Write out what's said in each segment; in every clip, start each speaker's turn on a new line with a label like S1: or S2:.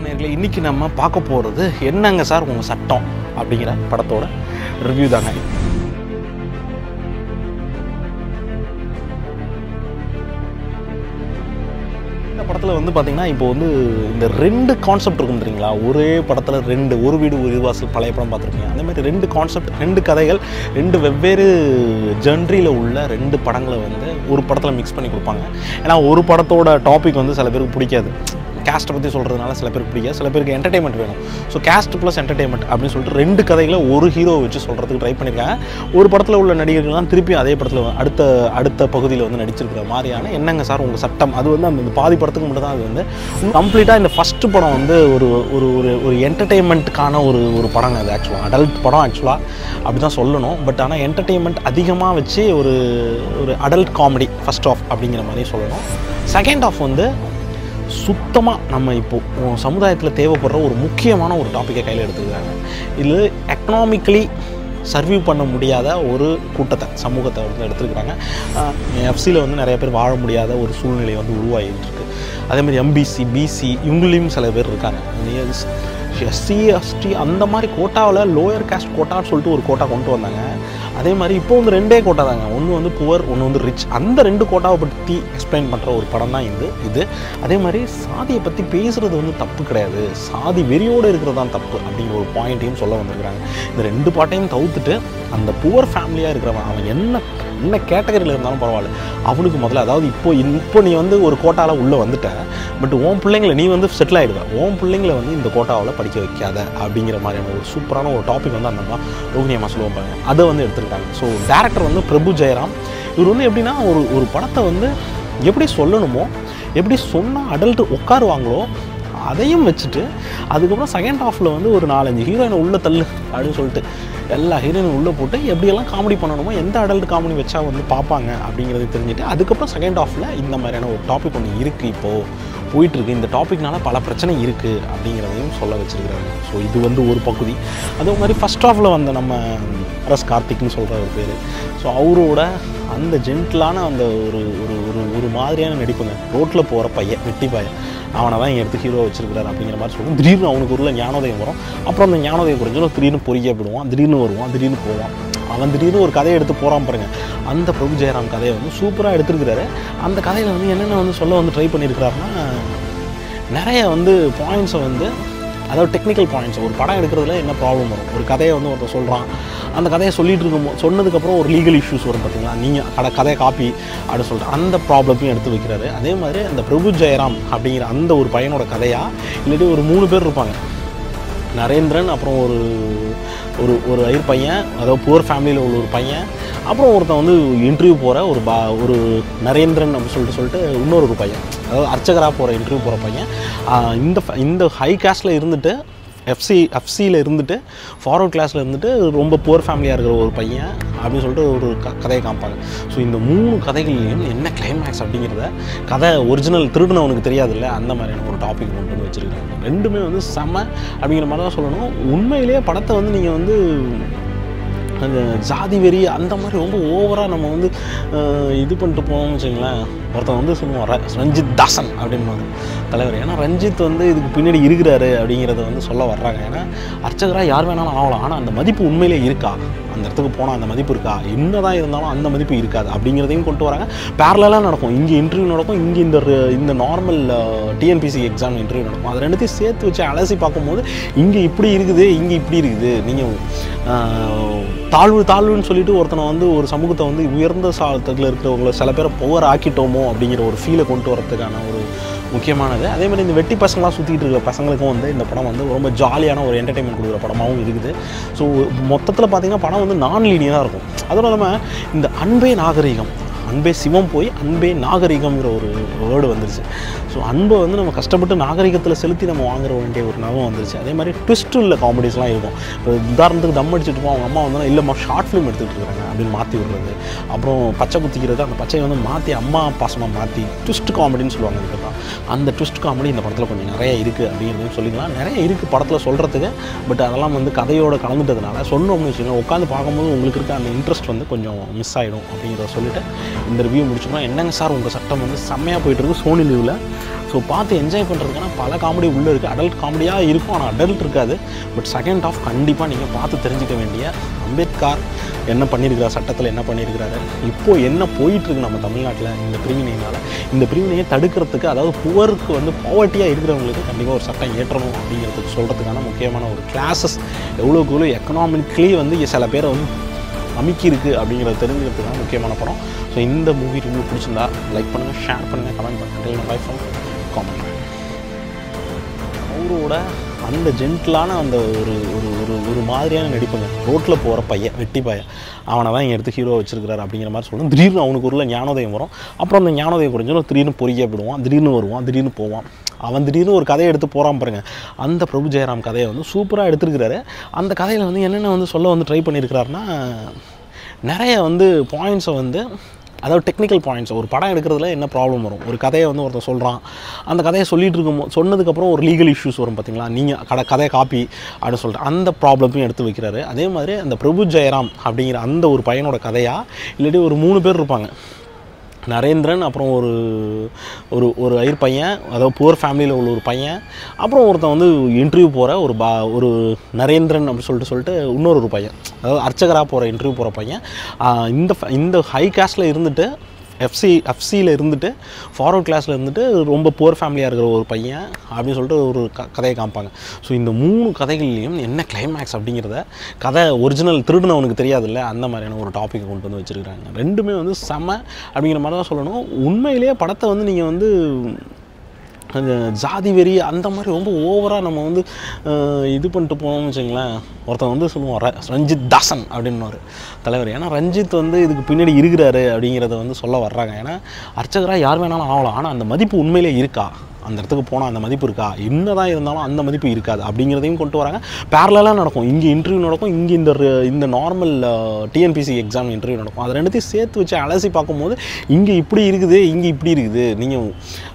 S1: நேர்களே இன்னைக்கு நம்ம பார்க்க போகிறது என்னங்க சார் உங்கள் சட்டம் அப்படிங்கிற படத்தோட ரிவ்யூ தாங்க இந்த படத்தில் வந்து பார்த்தீங்கன்னா இப்போ வந்து இந்த ரெண்டு கான்செப்ட் இருக்கும் தெரியுங்களா ஒரே படத்தில் ரெண்டு ஒரு வீடு ஒரு வாசல் பழைய படம் பார்த்துருப்பீங்க அந்த மாதிரி ரெண்டு கான்செப்ட் ரெண்டு கதைகள் ரெண்டு வெவ்வேறு ஜென்ரியில் உள்ள ரெண்டு படங்களை வந்து ஒரு படத்தில் மிக்ஸ் பண்ணி கொடுப்பாங்க ஏன்னா ஒரு படத்தோட டாபிக் வந்து சில பேருக்கு பிடிக்காது கேஸ்ட்டை பற்றி சொல்கிறதுனால சில பேருக்கு பிடிக்காது சில பேருக்கு என்டர்டைன்மெண்ட் வேணும் ஸோ கேஸ்ட் ப்ளஸ் என்டர்டைன்மெண்ட் அப்படின்னு சொல்லிட்டு ரெண்டு கதைகளை ஒரு ஹீரோ வச்சு சொல்கிறதுக்கு ட்ரை பண்ணியிருக்காங்க ஒரு படத்தில் உள்ள நடிகர்கள்லாம் திருப்பி அதே படத்தில் அடுத்த அடுத்த பகுதியில் வந்து நடிச்சிருக்கிற மாதிரியான என்னங்க சார் உங்கள் சட்டம் அது வந்து அந்த பாதி படத்துக்கு மட்டும் தான் அது வந்து கம்ப்ளீட்டாக இந்த ஃபஸ்ட்டு படம் வந்து ஒரு ஒரு ஒரு ஒரு என்டர்டெயின்மெண்ட்டுக்கான ஒரு ஒரு படங்க அது ஆக்சுவலாக அடல்ட் படம் ஆக்சுவலாக அப்படி தான் சொல்லணும் பட் ஆனால் என்டர்டெயின்மெண்ட் அதிகமாக வச்சு ஒரு ஒரு அடல்ட் காமெடி ஃபஸ்ட் ஆஃப் அப்படிங்கிற மாதிரி சொல்லணும் செகண்ட் ஆஃப் வந்து சுத்தமாக நம்ம இப்போது சமுதாயத்தில் தேவைப்படுற ஒரு முக்கியமான ஒரு டாப்பிக்கை கையில் எடுத்துக்கிறாங்க இது எக்கனாமிக்கலி சர்வீவ் பண்ண முடியாத ஒரு கூட்டத்தை சமூகத்தை வந்து எடுத்துருக்குறாங்க எஃப்சியில் வந்து நிறைய பேர் வாழ முடியாத ஒரு சூழ்நிலை வந்து உருவாகிட்டு இருக்கு அதே மாதிரி எம்பிசி பிசி இவங்களையும் சில பேர் இருக்காங்க எஸ்சி எஸ்டி அந்த மாதிரி கோட்டாவில் லோயர் காஸ்ட் கோட்டான்னு சொல்லிட்டு ஒரு கோட்டா கொண்டு வந்தாங்க அதே மாதிரி இப்போ வந்து ரெண்டே கோட்டா தாங்க ஒன்று வந்து புவர் ஒன்று வந்து ரிச் அந்த ரெண்டு கோட்டாவை பற்றி எக்ஸ்பிளைன் பண்ணுற ஒரு படம் தான் இது இது அதே மாதிரி சாதியை பற்றி பேசுகிறது வந்து தப்பு கிடையாது சாதி வெறியோடு இருக்கிறது தான் தப்பு அப்படிங்கிற ஒரு பாயிண்ட்டையும் சொல்ல வந்திருக்கிறாங்க இந்த ரெண்டு பாட்டையும் தவிர்த்துட்டு அந்த புவர் ஃபேமிலியாக இருக்கிறவன் அவன் என்ன என்ன கேட்டகரியில் இருந்தாலும் பரவாயில்ல அவனுக்கு முதல்ல அதாவது இப்போ இப்போ நீ வந்து ஒரு கோட்டாவில் உள்ளே வந்துட்ட பட் உன் பிள்ளைங்களை நீ வந்து செட்டில் ஆகிடுவ உன் பிள்ளைங்களை வந்து இந்த கோட்டாவில் படிக்க வைக்காத அப்படிங்கிற மாதிரியான ஒரு சூப்பரான ஒரு டாபிக் வந்து அந்த அம்மா ரோகிணி அம்மா சொல்லுவோம் பாருங்க அதை வந்து எடுத்திருக்காங்க ஸோ டேரக்டர் வந்து பிரபு ஜெயராம் இவர் வந்து எப்படின்னா ஒரு ஒரு படத்தை வந்து எப்படி சொல்லணுமோ எப்படி சொன்னால் அடல்ட் உட்காருவாங்களோ அதையும் வச்சுட்டு அதுக்கப்புறம் செகண்ட் ஹாஃபில் வந்து ஒரு நாலஞ்சு ஹீரோயினை உள்ளே தள்ளு அப்படின்னு சொல்லிட்டு எல்லா ஹீரோயினும் உள்ளே போட்டு எப்படியெல்லாம் காமெடி பண்ணணுமோ எந்த அடல்ட் காமெடி வச்சா வந்து பார்ப்பாங்க அப்படிங்கிறது தெரிஞ்சுட்டு அதுக்கப்புறம் செகண்ட் ஹாஃபில் இந்த மாதிரியான ஒரு டாபிக் ஒன்று இருக்குது இப்போது போயிட்டுருக்கு இந்த டாபிக்னால பல பிரச்சனை இருக்குது அப்படிங்கிறதையும் சொல்ல வச்சுருக்கிறாங்க ஸோ இது வந்து ஒரு பகுதி அதே மாதிரி ஃபஸ்ட் ஹாஃபில் வந்த நம்ம அரஸ் கார்த்திக்னு சொல்கிற ஒரு பேர் ஸோ அவரோட அந்த ஜென்டிலான அந்த ஒரு ஒரு ஒரு ஒரு மாதிரியான நடிப்புங்க ரோட்டில் போகிற பையன் வெட்டி பையன் அவனை தான் இங்கே எடுத்து ஹீரோ வச்சிருக்கிறாரு அப்படிங்கிற மாதிரி சொல்லுவோம் திடீர்னு அவனுக்கு உள்ள ஞானோதயம் வரும் அப்புறம் அந்த ஞானோதயம் குறைஞ்சாலும் திடீர்னு பொறிக்க போயிடுவான் திடீர்னு வருவான் திடீர்னு போவான் அவன் திடீர்னு ஒரு கதையை எடுத்து போகிறான் பாருங்க அந்த பிரபு ஜெயராம் கதையை வந்து சூப்பராக எடுத்துருக்கிறாரு அந்த கதையில் வந்து என்னென்ன வந்து சொல்ல வந்து ட்ரை பண்ணியிருக்கிறாருன்னா நிறைய வந்து பாயிண்ட்ஸை வந்து அதாவது டெக்னிக்கல் பாயிண்ட்ஸ் ஒரு படம் எடுக்கிறதுல என்ன ப்ராப்ளம் வரும் ஒரு கதையை வந்து ஒருத்தர் சொல்கிறான் அந்த கதையை சொல்லிட்டு இருக்கும் சொன்னதுக்கப்புறம் ஒரு லீகல் இஷ்யூஸ் வரும் பார்த்தீங்களா நீங்கள் கடை கதையை காப்பி அப்படின்னு சொல்லிட்டு அந்த ப்ராப்ளத்தையும் எடுத்து வைக்கிறாரு அதே மாதிரி அந்த பிரபு ஜெயராம் அப்படிங்கிற அந்த ஒரு பையனோட கதையாக இல்லாட்டி ஒரு மூணு பேர் இருப்பாங்க நரேந்திரன் அப்புறம் ஒரு ஒரு ஒரு ஐயர் பையன் அதாவது புவர் ஃபேமிலியில் உள்ள ஒரு பையன் அப்புறம் ஒருத்தன் வந்து இன்டர்வியூ போகிற ஒரு பா ஒரு நரேந்திரன் அப்படின்னு சொல்லிட்டு சொல்லிட்டு இன்னொரு ஒரு பையன் அதாவது அர்ச்சகராக போகிற இன்டர்வியூ போகிற பையன் ஆஹ் இந்த ஃப- இந்த ஹை காஸ்ட்டில் இருந்துட்டு எஃப்சி எஃப்சியில் இருந்துட்டு ஃபார்வர்ட் கிளாஸில் இருந்துட்டு ரொம்ப புவர் ஃபேமிலியாக இருக்கிற ஒரு பையன் அப்படின்னு சொல்லிட்டு ஒரு க கதையை காமிப்பாங்க ஸோ இந்த மூணு கதைகள்லையும் என்ன கிளைமேக்ஸ் அப்படிங்கிறத கதை ஒரிஜினல் திருடினவனுக்கு தெரியாதுல்ல அந்த மாதிரியான ஒரு டாபிக் கொண்டு வந்து வச்சுருக்காங்க ரெண்டுமே வந்து செம்ம அப்படிங்கிற மாதிரி தான் சொல்லணும் உண்மையிலேயே படத்தை வந்து நீங்கள் வந்து அந்த ஜாதி வெறி அந்த மாதிரி ரொம்ப ஓவராக நம்ம வந்து அஹ், இது பண்ணிட்டு போனோம்னு வச்சுங்களேன் ஒருத்தன் வந்து சொல்லுவான் ர- ரஞ்சித் தாசன் அப்படின்னு தலைவர் ஏன்னா ரஞ்சித் வந்து இதுக்கு பின்னாடி இருக்கிறாரு அப்படிங்கிறத வந்து சொல்ல வர்றாங்க ஏன்னா அர்ச்சகராக யார் வேணாலும் ஆகலாம் ஆனால் அந்த மதிப்பு உண்மையிலே இருக்கா அந்த இடத்துக்கு போனால் அந்த மதிப்பு இருக்கா என்னதான் இருந்தாலும் அந்த மதிப்பு இருக்காது அப்படிங்கிறதையும் கொண்டு வராங்க பேரலாக நடக்கும் இங்கே இன்டர்வியூ நடக்கும் இங்கே இந்த ர- இந்த நார்மல் டிஎன்பிசி எக்ஸாம் இன்டர்வியூ நடக்கும் அது ரெண்டுத்தையும் சேர்த்து வச்சு அலசி பார்க்கும்போது இங்கே இப்படி இருக்குது இங்கே இப்படி இருக்குது நீங்கள் தாழ்வு தாழ்வுன்னு சொல்லிட்டு ஒருத்தனை வந்து ஒரு சமூகத்தை வந்து உயர்ந்த சாலத்தில் இருக்கிறவங்கள சில பேரை புவர் ஆக்கிட்டோமோ அப்படிங்கிற ஒரு ஃபீலை கொண்டு வரதுக்கான ஒரு முக்கியமானது அதே மாதிரி இந்த வெட்டி பசங்களாம் சுற்றிட்டு இருக்கிற பசங்களுக்கும் வந்து இந்த படம் வந்து ரொம்ப ஜாலியான ஒரு என்டர்டைன்மெண்ட் கொடுக்குற படமாகவும் இருக்குது ஸோ மொத்தத்தில் பார்த்தீங்கன்னா படம் வந்து நான் லீனியராக இருக்கும் அதுவும் இல்லாமல் இந்த அன்பே நாகரீகம் அன்பே சிவம் போய் அன்பே நாகரிகம்ங்கிற ஒரு வேர்டு வந்துருச்சு ஸோ அன்பை வந்து நம்ம கஷ்டப்பட்டு நாகரிகத்தில் செலுத்தி நம்ம வாங்குற வேண்டிய ஒரு நகம் வந்துருச்சு அதே மாதிரி ட்விஸ்ட் உள்ள காமெடிஸ்லாம் இருக்கும் இப்போ உதாரணத்துக்கு தம் அடிச்சுட்டு இருப்போம் அவங்க அம்மா வந்து இல்லைம்மா ஷார்ட் ஃபிலிம் எடுத்துகிட்டு இருக்காங்க அப்படின்னு மாற்றி விடுறது அப்புறம் பச்சை குத்திக்கிறது அந்த பச்சையை வந்து மாற்றி அம்மா பாசமாக மாற்றி ட்விஸ்ட் காமெடின்னு சொல்லுவாங்க இதுக்கெல்லாம் அந்த ட்விஸ்ட் காமெடி இந்த படத்தில் கொஞ்சம் நிறைய இருக்குது அப்படிங்கிறதையும் சொல்லிக்கலாம் நிறைய இருக்குது படத்தில் சொல்கிறதுக்கு பட் அதெல்லாம் வந்து கதையோட கலந்துட்டதுனால சொன்னோம்னு வச்சுக்கோங்க உட்காந்து பார்க்கும்போது உங்களுக்கு இருக்க அந்த இன்ட்ரெஸ்ட் வந்து கொஞ்சம் மிஸ் ஆகிடும் அப்படிங்கிறத சொல்லிட்டு இந்த ரிவ்யூ முடிச்சுக்கலாம் என்னங்க சார் உங்கள் சட்டம் வந்து செம்மையாக போயிட்டு இருக்கு சோனி லீவில் ஸோ பார்த்து என்ஜாய் பண்ணுறதுக்கான பல காமெடி உள்ளே இருக்குது அடல்ட் காமெடியாக இருக்கும் ஆனால் அடல்ட் இருக்காது பட் செகண்ட் ஆஃப் கண்டிப்பாக நீங்கள் பார்த்து தெரிஞ்சுக்க வேண்டிய அம்பேத்கர் என்ன பண்ணியிருக்கிறார் சட்டத்தில் என்ன பண்ணியிருக்கிறாரு இப்போ என்ன போயிட்டுருக்கு நம்ம தமிழ்நாட்டில் இந்த பிரிவினையினால் இந்த பிரிவினையை தடுக்கிறதுக்கு அதாவது புவருக்கு வந்து பாவர்ட்டியாக இருக்கிறவங்களுக்கு கண்டிப்பாக ஒரு சட்டம் ஏற்றணும் அப்படிங்கிறதுக்கு சொல்கிறதுக்கான முக்கியமான ஒரு கிளாஸஸ் எவ்வளோக்கு எவ்வளோ எக்கனாமிக்கலி வந்து சில பேரை வந்து அமுக்கி இருக்குது அப்படிங்கிறத தெரிஞ்சுக்கிறதுக்கான முக்கியமான படம் ஸோ இந்த மூவி ரிவ்யூ பிடிச்சிருந்தா லைக் பண்ணுங்கள் ஷேர் பண்ணுங்கள் கமெண்ட் பண்ணுங்கள் பை ஃப்ரம் காமெண்ட் அவரோட அந்த ஜென்டிலான அந்த ஒரு ஒரு ஒரு ஒரு மாதிரியான நடிப்புங்க ரோட்டில் போகிற பையன் வெட்டி பையன் அவனை தான் இங்கே எடுத்து ஹீரோ வச்சிருக்கிறாரு அப்படிங்கிற மாதிரி சொல்லணும் திடீர்னு அவனுக்கு உள்ள ஞானோதயம் வரும் அப்புறம் அந்த ஞானோதயம் குறைஞ்சிடும் திடீர்னு பொறிக்க விடுவான் திடீர்னு வருவான் திடீர்னு போவான் அவன் திடீர்னு ஒரு கதையை எடுத்து போகிறான் பாருங்க அந்த பிரபு ஜெயராம் கதையை வந்து சூப்பராக எடுத்திருக்கிறாரு அந்த கதையில் வந்து என்னென்ன வந்து சொல்ல வந்து ட்ரை பண்ணியிருக்கிறாருன்னா நிறைய வந்து பாயிண்ட்ஸை வந்து அதாவது டெக்னிக்கல் பாயிண்ட்ஸ் ஒரு படம் எடுக்கிறதுல என்ன ப்ராப்ளம் வரும் ஒரு கதையை வந்து ஒருத்தன் சொல்கிறான் அந்த கதையை சொல்லிட்டு இருக்கும் சொன்னதுக்கப்புறம் ஒரு லீகல் இஷ்யூஸ் வரும் பார்த்தீங்களா நீங்கள் கடை கதையை காப்பி அப்படின்னு சொல்லிட்டு அந்த ப்ராப்ளத்தையும் எடுத்து வைக்கிறாரு அதே மாதிரி அந்த பிரபு ஜெயராம் அப்படிங்கிற அந்த ஒரு பையனோட கதையா இல்லாட்டி ஒரு மூணு பேர் இருப்பாங்க நரேந்திரன் அப்புறம் ஒரு ஒரு ஒரு ஐயர் பையன் அதாவது புவர் ஃபேமிலியில் உள்ள ஒரு பையன் அப்புறம் ஒருத்தன் வந்து இன்டர்வியூ போகிற ஒரு பா ஒரு நரேந்திரன் அப்படி சொல்லிட்டு சொல்லிட்டு இன்னொரு ஒரு பையன் அதாவது அர்ச்சகராக போகிற இன்டர்வியூ போகிற பையன் ஆஹ் இந்த fa- இந்த ஹை காஸ்ட்டில் இருந்துட்டு எஃப்சி எஃப்சியில் இருந்துட்டு ஃபார்வர்ட் கிளாஸில் இருந்துட்டு ரொம்ப புவர் ஃபேமிலியாக இருக்கிற ஒரு பையன் அப்படின்னு சொல்லிட்டு ஒரு க கதையை காமிப்பாங்க ஸோ இந்த மூணு கதைகள்லையும் என்ன கிளைமேக்ஸ் அப்படிங்கிறத கதை ஒரிஜினல் திருடுனவனுக்கு தெரியாதுல்ல அந்த மாதிரியான ஒரு டாப்பிக்கை கொண்டு வந்து வச்சுருக்காங்க ரெண்டுமே வந்து செம அப்படிங்கிற மாதிரி தான் சொல்லணும் உண்மையிலேயே படத்தை வந்து நீங்கள் வந்து அந்த ஜாதி வெறி அந்த மாதிரி ரொம்ப ஓவராக நம்ம வந்து அஹ், இது பண்ணிட்டு போனோம்னு வச்சுங்களேன் ஒருத்தன் வந்து சொல்லுவான் ர- ரஞ்சித் தாசன் அப்படின்னுவார் தலைவர் ஏன்னா ரஞ்சித் வந்து இதுக்கு பின்னாடி இருக்கிறாரு அப்படிங்கிறத வந்து சொல்ல வர்றாங்க ஏன்னா அர்ச்சகராக யார் வேணாலும் ஆகலாம் ஆனால் அந்த மதிப்பு உண்மையிலே இருக்கா அந்த இடத்துக்கு போனால் அந்த மதிப்பு இருக்கா என்னதான் இருந்தாலும் அந்த மதிப்பு இருக்காது அப்படிங்கிறதையும் கொண்டு வராங்க பேரலாக நடக்கும் இங்கே இன்டர்வியூ நடக்கும் இங்கே இந்த ர- இந்த நார்மல் டிஎன்பிசி எக்ஸாம் இன்டர்வியூ நடக்கும் அது ரெண்டுத்தையும் சேர்த்து வச்சு அலசி பார்க்கும்போது இங்கே இப்படி இருக்குது இங்கே இப்படி இருக்குது நீங்கள்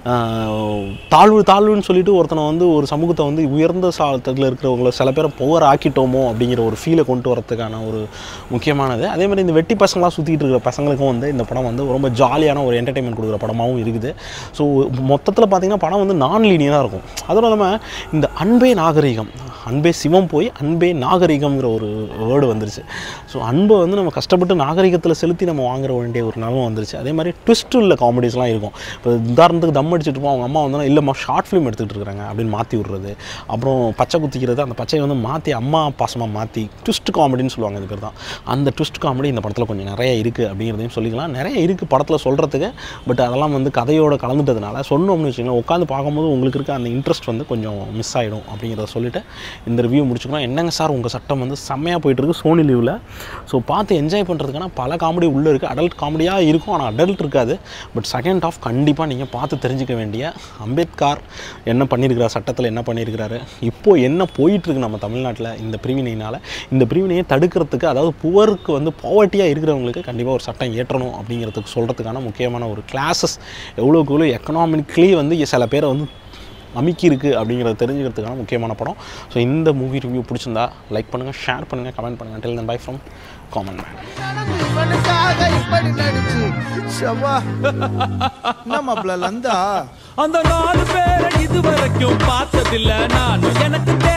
S1: தாழ்வு தாழ்வுன்னு சொல்லிட்டு ஒருத்தனை வந்து ஒரு சமூகத்தை வந்து உயர்ந்த சாலத்தில் இருக்கிறவங்கள சில பேரை புவர் ஆக்கிட்டோமோ அப்படிங்கிற ஒரு ஃபீலை கொண்டு வரதுக்கான ஒரு முக்கியமானது அதே மாதிரி இந்த வெட்டி பசங்களாக சுற்றிட்டு இருக்கிற பசங்களுக்கும் வந்து இந்த படம் வந்து ரொம்ப ஜாலியான ஒரு என்டர்டைன்மெண்ட் கொடுக்குற படமாகவும் இருக்குது ஸோ மொத்தத்தில் பார்த்தீங்கன்னா படம் வந்து நான் லீனியராக இருக்கும் அதுவும் இல்லாமல் இந்த அன்பே நாகரிகம் அன்பே சிவம் போய் அன்பே நாகரிகம்ங்கிற ஒரு வேர்டு வந்துருச்சு ஸோ அன்பை வந்து நம்ம கஷ்டப்பட்டு நாகரிகத்தில் செலுத்தி நம்ம வாங்குற வேண்டிய ஒரு நிலமை வந்துருச்சு அதே மாதிரி ட்விஸ்ட் உள்ள காமெடிஸ்லாம் இருக்கும் இப்போ உதாரணத்துக்கு தம் அடிச்சுட்டு இருப்போம் அவங்க அம்மா வந்து இல்லைம்மா ஷார்ட் ஃபிலிம் எடுத்துகிட்டு இருக்காங்க அப்படின்னு மாற்றி விடுறது அப்புறம் பச்சை குத்திக்கிறது அந்த பச்சையை வந்து மாற்றி அம்மா பாசமாக மாற்றி ட்விஸ்ட் காமெடின்னு சொல்லுவாங்க இது பேர் தான் அந்த ட்விஸ்ட் காமெடி இந்த படத்தில் கொஞ்சம் நிறைய இருக்குது அப்படிங்கிறதையும் சொல்லிக்கலாம் நிறைய இருக்குது படத்தில் சொல்கிறதுக்கு பட் அதெல்லாம் வந்து கதையோட கலந்துட்டதுனால சொன்னோம்னு வச்சுக்கோங்களேன் உட்காந்து பார்க்கும்போது உங்களுக்கு இருக்க அந்த இன்ட்ரெஸ்ட் வந்து கொஞ்சம் மிஸ் ஆகிடும் அப்படிங்கிறத சொல்லிட்டு இந்த ரிவ்யூ முடிச்சுக்கணும் என்னங்க சார் உங்கள் சட்டம் வந்து செம்மையாக போயிட்டுருக்கு சோனி லீவில் ஸோ பார்த்து என்ஜாய் பண்ணுறதுக்கான பல காமெடி உள்ளே இருக்குது அடல்ட் காமெடியாக இருக்கும் ஆனால் அடல்ட் இருக்காது பட் செகண்ட் ஆஃப் கண்டிப்பாக நீங்கள் பார்த்து தெரிஞ்சுக்க வேண்டிய அம்பேத்கர் என்ன பண்ணியிருக்கிறார் சட்டத்தில் என்ன பண்ணியிருக்கிறாரு இப்போ என்ன போயிட்டுருக்கு நம்ம தமிழ்நாட்டில் இந்த பிரிவினையினால் இந்த பிரிவினையை தடுக்கிறதுக்கு அதாவது புவருக்கு வந்து பாவர்ட்டியாக இருக்கிறவங்களுக்கு கண்டிப்பாக ஒரு சட்டம் ஏற்றணும் அப்படிங்கிறதுக்கு சொல்கிறதுக்கான முக்கியமான ஒரு கிளாஸஸ் எவ்வளோக்கு எவ்வளோ எக்கனாமிக்கலி வந்து சில பேரை வந்து அமுக்கி இருக்குது அப்படிங்கிறத தெரிஞ்சுக்கிறதுக்கான முக்கியமான படம் ஸோ இந்த மூவி ரிவ்யூ பிடிச்சிருந்தா லைக் பண்ணுங்கள் ஷேர் பண்ணுங்கள் கமெண்ட் பண்ணுங்கள் till then bye from common man
S2: நடந்து மனசாக இப்படி நடிச்சு ஷவா என்ன மாப்பிள்ள லந்தா
S3: அந்த நாலு பேரை இதுவரைக்கும் பார்த்ததில்ல நான் எனக்கு